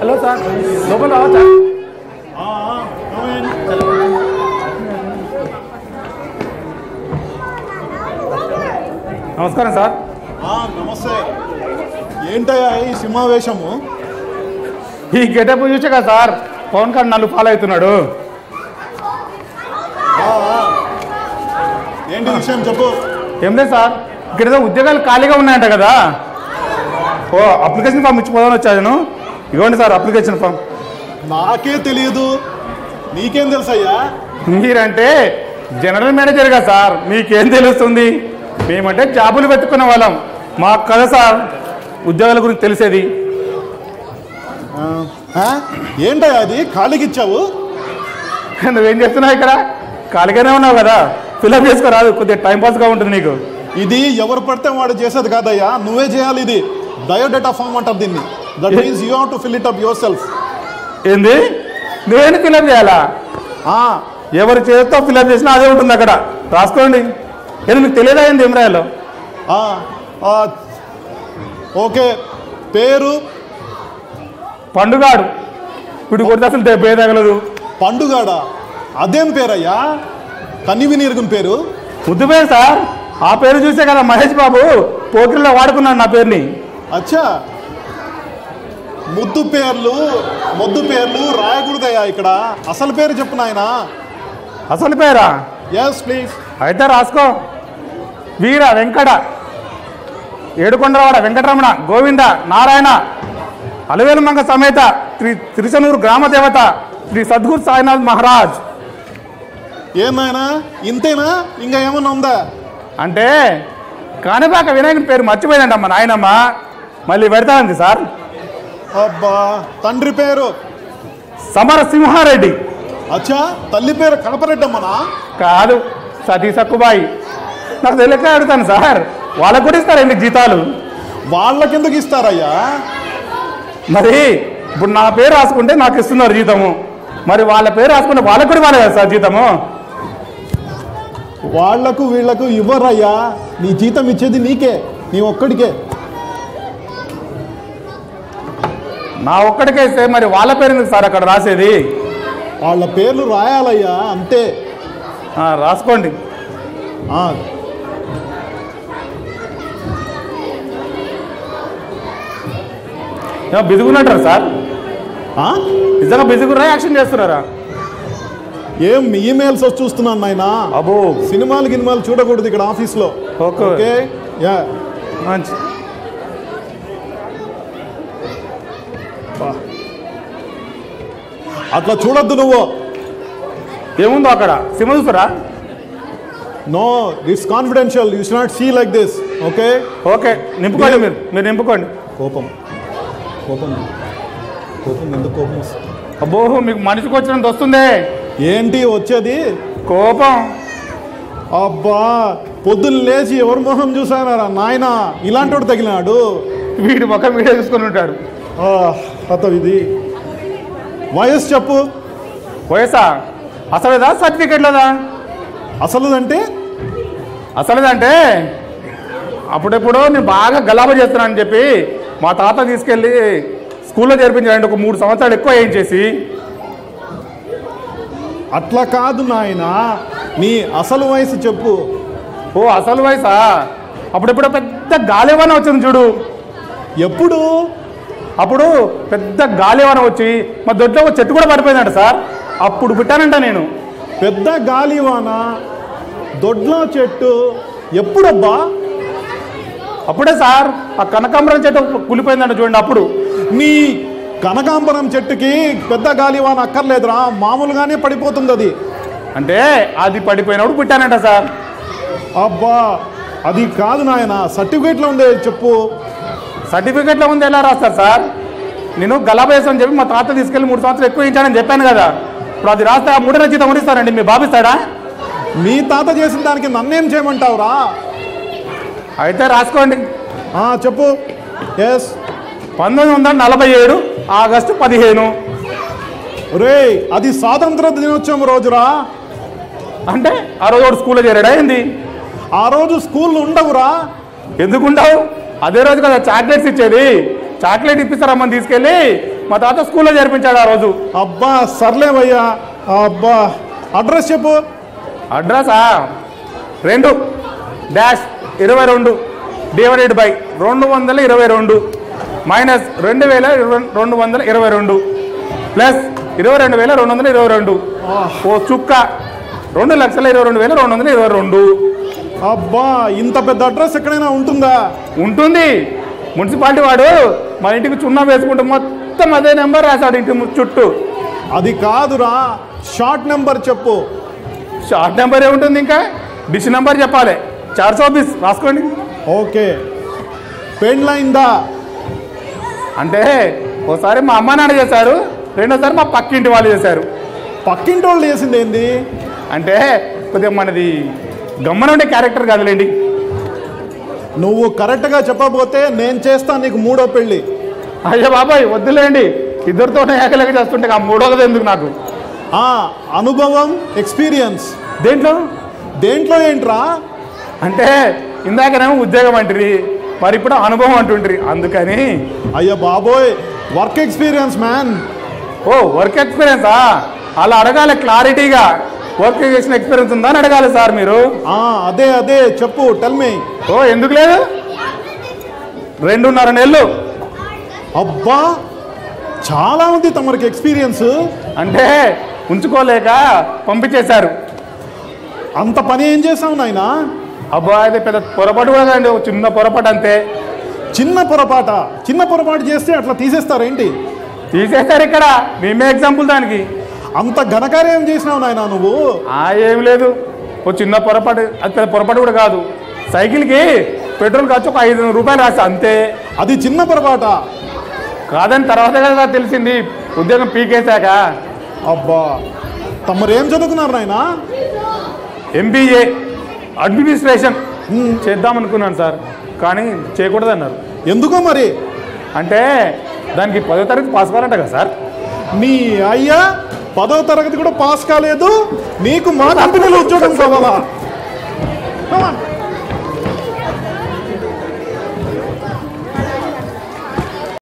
Hello sir లోపల రావచ్చా నమస్కారం సార్ ఆ, నమస్తే ఏంటయ్యా ఈ సింహావేశము ఈ గెటప్ చూసే కదా సార్ పవన్ కళ్యాణ్ నన్ను ఫాలో అవుతున్నాడు ఆ, ఆ. ఏంటి విషయం చెప్పు ఏం లేదు సార్ ఇక్కడ ఏదో ఉద్యోగాలు ఖాళీగా ఉన్నాయంట కదా ఓ అప్లికేషన్ ఫామ్ ఇచ్చిపోదామని వచ్చాను ఇవ్వండి సార్ అప్లికేషన్ ఫామ్ నాకే తెలియదు నీకేం తెలుసయ్యా మీరంటే జనరల్ మేనేజర్ కదా సార్ మీకేం తెలుస్తుంది మేమంటే జాబులు వెతుక్కునే వాళ్ళం మాకు కదా సార్ ఉద్యోగాల గురించి తెలిసేది ఆ, ఆ? ఏంటయ్యా అది ఖాళీకి ఇచ్చావు నువ్వేం చేస్తున్నావు ఇక్కడ ఖాళీగానే ఉన్నావు కదా ఫిల్అప్ చేసుకోరాదు కొద్దిగా టైం పాస్గా ఉంటుంది నీకు ఇది ఎవరు పడితే వాడు చేసేది కాదయ్యా నువ్వే చేయాలి ఇది బయోడేటా ఫామ్ అంటారు దీన్ని that means you have to fill it up yourself ఏంది నువ్వేంటి ఫిల్అప్ చేయాలా ఎవరు చేతితో ఫిల్అప్ చేసినా అదే ఉంటుంది అక్కడ రాసుకోండి ఏది మీకు తెలియదా ఏంది ఏం రాయాలో ఓకే పేరు పండుగాడు ఇప్పుడు కొడితే అసలు దెబ్బే తగలదు పండుగాడ అదేం పేరయ్యా కనివిని ఎరుగుని పేరు ముద్దు పేరు సార్ ఆ పేరు చూసే కదా మహేష్ బాబు పోకిరిలో వాడుకున్నాడు నా పేరుని అచ్చా ముద్దు పేర్లు ముద్దు పేర్లు రాయకూడదయ్యా ఇక్కడ అసలు పేరు చెప్పు నాయన అసలు పేరా ఎస్ ప్లీజ్ అయితే రాసుకో వీర వెంకట ఏడుకొండలవాడ వెంకటరమణ గోవింద నారాయణ అలవేలుమంగ సమేత శ్రీ తిరుచనూరు గ్రామ దేవత శ్రీ సద్గురు సాయినాథ్ మహారాజ్ ఏం నాయనా ఇంతేనా ఇంకా ఏమన్నా ఉందా అంటే కాణిపాక వినాయకుని పేరు మర్చిపోయిందంట మా నాయనమ్మ మళ్ళీ పెడతానంది సార్ అబ్బా తండ్రి పేరు సమర సింహారెడ్డి అచ్చా తల్లి పేరు కడపరెడ్డమ్మనా కాదు సతీ సక్కుబాయి నాకు తెలియక అడుగుతాను సార్ వాళ్ళకు కూడా ఇస్తారు ఎందుకు జీతాలు వాళ్ళకెందుకు ఇస్తారయ్యా మరి ఇప్పుడు నా పేరు రాసుకుంటే నాకు ఇస్తున్నారు జీతము మరి వాళ్ళ పేరు రాసుకుంటే వాళ్ళకు కూడా ఇవ్వాలి కదా సార్ జీతము వాళ్లకు వీళ్లకు ఇవ్వరయ్యా నీ జీతం ఇచ్చేది నీకే నీ ఒక్కడికే నా ఒక్కడికే ఇస్తే మరి వాళ్ళ పేరు ఎందుకు సార్ అక్కడ రాసేది వాళ్ళ పేర్లు రాయాలయ్యా అంతే ఆ, రాసుకోండి ఆ, ఏమో బిజుగున్నట్టారు సార్ ఆ? నిజంగా బిజుగురా యాక్షన్ చేస్తున్నారా ఏం ఈమెయిల్స్ వచ్చి చూస్తున్నాను నాయనా అబో సినిమాలు గినిమాలు చూడకూడదు ఇక్కడ ఆఫీస్లో ఓకే ఓకే యా మంచి అట్లా చూడొద్దు నువ్వు ఏముందో అక్కడ సినిమా చూస్తారా no it's confidential you should not see like this okay okay నింపుకోండి మీరు మీరు నింపుకోండి కోపం కోపం కోపం ఎందుకు కోపం వస్తుంది? అబ్బో మీకు మనిషికి వచ్చినంత వస్తుందే ఏంటి వచ్చేది కోపం అబ్బా పొద్దున్న లేచి ఎవరి మొహం చూసానారా నాయన ఇలాంటి వాడు తగిలినాడు వీడి ముఖం వీడియో చూసుకొని ఉంటాడు ఆ, కథ ఇది వయస్సు చెప్పు వయసా అసలేదా సర్టిఫికెట్ లేదా అసలు అంటే అసలేదంటే అప్పుడెప్పుడు నేను బాగా గలాబా చేస్తున్నానని చెప్పి మా తాత తీసుకెళ్ళి స్కూల్లో చేర్పించాడండి ఒక మూడు సంవత్సరాలు ఎక్కువ ఏం చేసి అట్లా కాదు నాయన నీ అసలు వయసు చెప్పు ఓ అసలు వయసా అప్పుడెప్పుడు పెద్ద గాలివాన వచ్చింది చూడు ఎప్పుడు అప్పుడు పెద్ద గాలివాన వచ్చి మా దొడ్లో ఒక చెట్టు కూడా పడిపోయిందంట సార్ అప్పుడు పుట్టానంట నేను పెద్ద గాలివాన దొడ్ల చెట్టు ఎప్పుడబ్బా అప్పుడే సార్ ఆ కనకాంబరం చెట్టు కులిపోయిందంట చూడండి అప్పుడు నీ కనకాంబరం చెట్టుకి పెద్ద గాలివాన అక్కర్లేదురా మామూలుగానే పడిపోతుంది అది అంటే అది పడిపోయినప్పుడు పుట్టానంట సార్ అబ్బా అది కాదు నాయన సర్టిఫికేట్లో ఉందే చెప్పు సర్టిఫికెట్లో ఉంది ఎలా రాస్తారు సార్ నేను గలాబేస్ అని చెప్పి మా తాత తీసుకెళ్ళి మూడు సంవత్సరాలు ఎక్కువ ఇచ్చానని చెప్పాను కదా ఇప్పుడు అది రాస్తే ఆ మూడన జీతం ఉడిస్తారండి మీ బాబిస్తాడా మీ తాత చేసిన దానికి నన్నేం చేయమంటావురా అయితే రాసుకోండి ఆ, చెప్పు ఎస్ పంతొమ్మిది వందల నలభై ఏడు ఆగస్టు పదిహేను రే అది స్వాతంత్ర దినోత్సవం రోజురా అంటే ఆ రోజు వాడు స్కూల్లో చేరాడా ఏంది ఆ రోజు స్కూల్ ఉండవురా ఎందుకుంటావు అదే రోజు కదా చాక్లెట్స్ ఇచ్చేది చాక్లెట్ ఇప్పిస్తారమ్మని తీసుకెళ్ళి మా తాత స్కూల్లో చేర్పించాడు ఆ రోజు అబ్బా సర్లేవయ్యా అబ్బా అడ్రస్ చెప్పు అడ్రసా రెండు డాష్ ఇరవై రెండు డివైడెడ్ బై రెండు వందల ఇరవై రెండు మైనస్ రెండు వేల ఇరవై- రెండు వందల ఇరవై రెండు ప్లస్ ఇరవై రెండు వేల రెండు వందల ఇరవై రెండు ఓ చుక్క రెండు లక్షల ఇరవై రెండు వేల రెండు వందల ఇరవై రెండు అబ్బా ఇంత పెద్ద అడ్రస్ ఎక్కడైనా ఉంటుందా ఉంటుంది మున్సిపాలిటీ వాడు మా ఇంటికి చున్నా వేసుకుంటే మొత్తం అదే నెంబర్ రాశాడు ఇంటి ము- చుట్టూ అది కాదురా షార్ట్ నెంబర్ చెప్పు షార్ట్ నెంబర్ ఏముంటుంది ఇంకా డిష్ నెంబర్ చెప్పాలి చార్ సో బిస్ రాసుకోండి ఓకే పెండ్లైందా అంటే ఒకసారి మా అమ్మ నాన్న చేశారు రెండోసారి మా పక్కింటి వాళ్ళు చేశారు పక్కింటి వాళ్ళు చేసింది ఏంది అంటే కొద్దిగా మనది గమ్మన ఉండే క్యారెక్టర్ కాదులేండి నువ్వు కరెక్ట్గా చెప్పబోతే నేను చేస్తా నీకు మూడో పెళ్ళి అయ్యో బాబాయ్ వద్దులేండి ఇద్దరితోనే ఏకలేక చేస్తుంటే ఆ మూడోది ఎందుకు నాకు ఆ అనుభవం ఎక్స్పీరియన్స్ దేంట్లో దేంట్లో ఏంట్రా అంటే ఇందాకనేమో ఉద్యోగం అంటారు మరి ఇప్పుడు అనుభవం అంటుండ్రి అందుకని అయ్యా బాబోయ్ వర్క్ ఎక్స్పీరియన్స్ మ్యాన్ ఓ వర్క్ ఎక్స్పీరియన్సా అలా అడగాలి క్లారిటీగా వర్క్ చేసిన ఎక్స్పీరియన్స్ ఉందా అని అడగాలి సార్ మీరు ఆ అదే అదే చెప్పు టెల్ మీ ఓ ఎందుకు లేదు రెండున్నర నెలలు అబ్బా చాలా ఉంది తమరికి ఎక్స్పీరియన్స్ అంటే ఉంచుకోలేక పంపించేశారు అంత పని ఏం చేసావు నాయనా అబ్బా అది పెద్ద పొరపాటు కూడా కాదండి ఒక చిన్న పొరపాటు అంతే చిన్న పొరపాట చిన్న పొరపాటు చేస్తే అట్లా తీసేస్తారేంటి తీసేశారు ఇక్కడ మేమే ఎగ్జాంపుల్ దానికి అంత ఘనకార్యం చేసినావు నాయనా నువ్వు ఆ ఏం లేదు ఓ చిన్న పొరపాటు అది పెద్ద పొరపాటు కూడా కాదు సైకిల్కి పెట్రోల్ ఖర్చు ఒక ఐదు రూపాయలు రాస్తా అంతే అది చిన్న పొరపాట కాదని తర్వాత కదా తెలిసింది ఉద్యోగం పీకేశాక అబ్బా తమరు ఏం చదువుకున్నారు నాయనా ఎంబీఏ అడ్మినిస్ట్రేషన్ చేద్దాం అనుకున్నాను సార్ కానీ చేయకూడదన్నారు ఎందుకో మరి అంటే దానికి పదో తరగతి పాస్ కావాలంట కదా సార్ నీ అయ్యా పదో తరగతి కూడా పాస్ కాలేదు నీకు మా కంపెనీలో ఉద్యోగం కావాలా Come on.